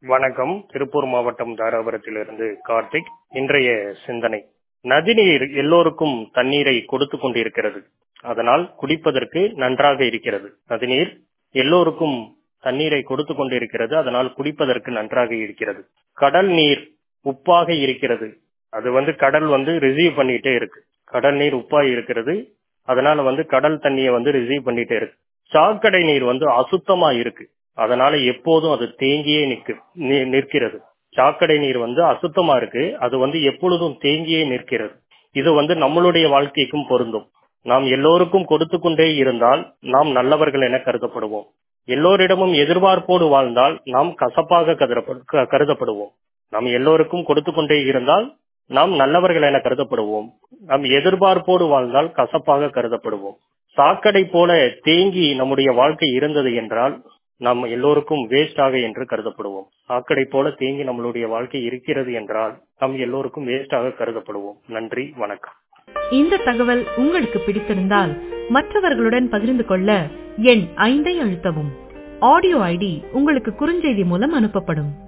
வணக்கம் திருப்பூர் மாவட்டம் தாராபுரத்திலிருந்து கார்த்திக் இன்றைய சிந்தனை நதிநீர் எல்லோருக்கும் தண்ணீரை கொடுத்து கொண்டிருக்கிறது அதனால் குடிப்பதற்கு நன்றாக இருக்கிறது நதிநீர் எல்லோருக்கும் தண்ணீரை கொடுத்து கொண்டிருக்கிறது அதனால் குடிப்பதற்கு நன்றாக இருக்கிறது கடல் நீர் உப்பாக இருக்கிறது அது வந்து கடல் வந்து ரிசீவ் பண்ணிட்டே இருக்கு கடல் நீர் உப்பா இருக்கிறது அதனால வந்து கடல் தண்ணியை வந்து ரிசீவ் பண்ணிட்டே இருக்கு சாக்கடை நீர் வந்து அசுத்தமா இருக்கு அதனால எப்போதும் அது தேங்கியே நிற்கு நி- நிற்கிறது சாக்கடை நீர் வந்து அசுத்தமா இருக்கு அது வந்து எப்பொழுதும் தேங்கியே நிற்கிறது இது வந்து நம்மளுடைய வாழ்க்கைக்கும் பொருந்தும் நாம் எல்லோருக்கும் கொடுத்து கொண்டே இருந்தால் நாம் நல்லவர்கள் என கருதப்படுவோம் எல்லோரிடமும் எதிர்பார்ப்போடு வாழ்ந்தால் நாம் கசப்பாக கருதப்ப- க- கருதப்படுவோம் நாம் எல்லோருக்கும் கொடுத்து கொண்டே இருந்தால் நாம் நல்லவர்கள் என கருதப்படுவோம் நாம் எதிர்பார்ப்போடு வாழ்ந்தால் கசப்பாக கருதப்படுவோம் சாக்கடை போல தேங்கி நம்முடைய வாழ்க்கை இருந்தது என்றால் நாம் எல்லோருக்கும் வேஸ்டாக என்று கருதப்படுவோம் சாக்கடை போல தேங்கி நம்மளுடைய வாழ்க்கை இருக்கிறது என்றால் நாம் எல்லோருக்கும் வேஸ்டாக கருதப்படுவோம் நன்றி வணக்கம் இந்த தகவல் உங்களுக்கு பிடித்திருந்தால் மற்றவர்களுடன் பகிர்ந்து கொள்ள எண் ஐந்தை அழுத்தவும் ஆடியோ ஐடி உங்களுக்கு குறுஞ்செய்தி மூலம் அனுப்பப்படும்